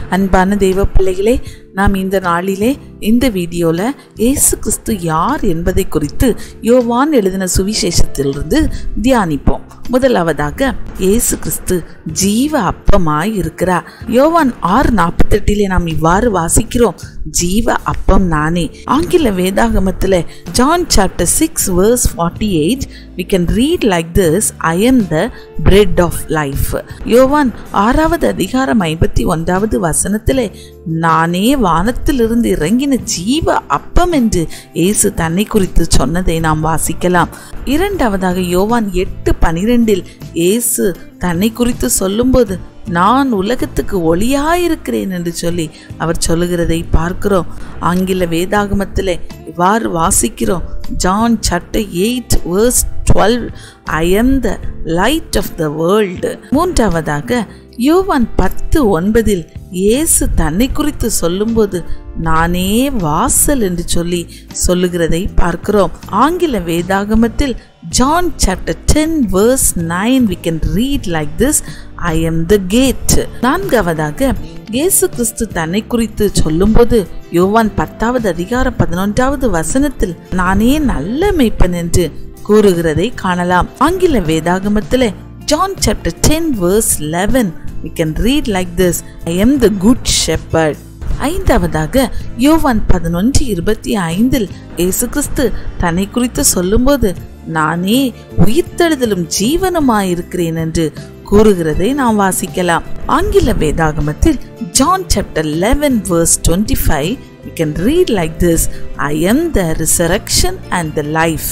அன்பான தெய்வ பிள்ளைகளே நாம் இந்த நாளிலே இந்த வீடியோவில் இயேசு கிறிஸ்து யார் என்பதை குறித்து யோவான் எழுதின சுவிசேஷத்திலிருந்து தியானிப்போம் முதலாவதாக இயேசு கிறிஸ்து ஜீவ அப்பமாய் இருக்கிறார் யோவான் ஆறு நாற்பத்தெட்டிலே நாம் இவ்வாறு வாசிக்கிறோம் ஜீவ அப்பம் நானே ஆங்கில வேதாகமத்தில் John chapter six verse forty eight we can read like this I am the bread of life யோவான் ஆறாவது அதிகாரம் ஐம்பத்தி ஒன்றாவது வசனத்திலே நானே வானத்திலிருந்து இறங்கின ஜீவ அப்பம் என்று இயேசு தன்னை குறித்து சொன்னதை நாம் வாசிக்கலாம் இரண்டாவதாக யோவான் எட்டு பனிரெண்டில் இயேசு தன்னை குறித்து சொல்லும்போது நான் உலகத்துக்கு ஒளியாயிருக்கிறேன் என்று சொல்லி அவர் சொல்லுகிறதை பார்க்கிறோம் ஆங்கில வேதாகமத்தில் இவ்வாறு வாசிக்கிறோம் John chapter eight verse twelve I am the light of the world மூன்றாவதாக யோவான் பத்து ஒன்பதில் இயேசு தன்னை குறித்து சொல்லும்போது நானே வாசல் என்று சொல்லி சொல்லுகிறதை பார்க்கிறோம் ஆங்கில வேதாகமத்தில் John chapter ten verse nine we can read like this I am the gate நான்காவதாக இயேசு கிறிஸ்து தன்னை குறித்து சொல்லும்போது யோவான் பத்தாவது அதிகாரம் பதினொன்றாவது வசனத்தில் நானே நல்ல மெய்ப்பன் என்று கூறுகிறதை காணலாம் ஆங்கில வேதாகமத்தில் John chapter ten verse eleven we can read like this I am the good shepherd ஐந்தாவதாக யோவான் பதினொன்று இருபத்தி ஐந்தில் இயேசு கிறிஸ்து தன்னை குறித்து சொல்லும்போது நானே உயிர்த்தெழுதலும் ஜீவனுமாயிருக்கிறேன் என்று கூறுகிறதை நாம் வாசிக்கலாம் ஆங்கில வேதாகமத்தில் John chapter eleven verse twenty five we can read like this I am the resurrection and the life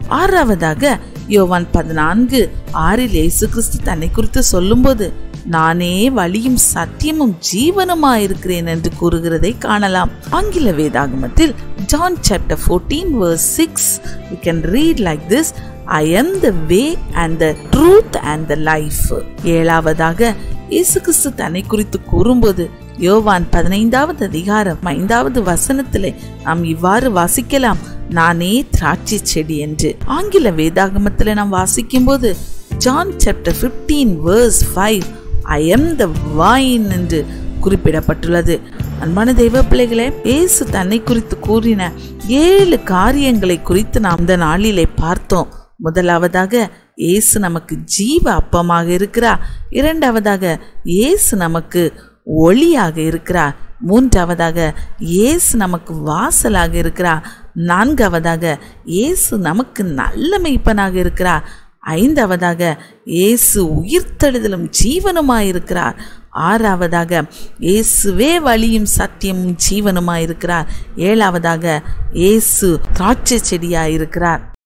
ஆறாவதாக யோவான் பதினான்கு ஆறில் இயேசு கிறிஸ்து தன்னை குறித்து சொல்லும்போது நானே வழியும் சத்தியமும் ஜீவனுமாயிருக்கிறேன் என்று கூறுகிறதை காணலாம் ஆங்கில வேதாகமத்தில் John chapter fourteen verse six we can read like this I am the way and the truth and the life ஏழாவதாக இயேசு கிறிஸ்து தன்னை குறித்து கூறும்போது யோவான் பதினைந்தாவது அதிகாரம் ஐந்தாவது வசனத்திலே நாம் இவ்வாறு வாசிக்கலாம் நானே திராட்சை செடி என்று ஆங்கில வேதாகமத்தில் நாம் வாசிக்கும் போது John chapter fifteen verse five I am the vine என்று குறிப்பிடப்பட்டுள்ளது அன்பான தெய்வ பிள்ளைகளே இயேசு தன்னை குறித்து கூறின ஏழு காரியங்களை குறித்து நாம் இந்த நாளிலே பார்த்தோம் முதலாவதாக இயேசு நமக்கு ஜீவ அப்பமாக இருக்கிறார் இரண்டாவதாக இயேசு நமக்கு ஒளியாக இருக்கிறார் மூன்றாவதாக இயேசு நமக்கு வாசலாக இருக்கிறார் நான்காவதாக இயேசு நமக்கு நல்ல மெய்ப்பனாக இருக்கிறார் ஐந்தாவதாக இயேசு உயிர்த்தெழுதலும் ஜீவனுமாயிருக்கிறார் ஆறாவதாக இயேசுவே வழியும் சத்தியமும் ஜீவனுமாயிருக்கிறார் ஏழாவதாக இயேசு திராட்சை செடியாயிருக்கிறார்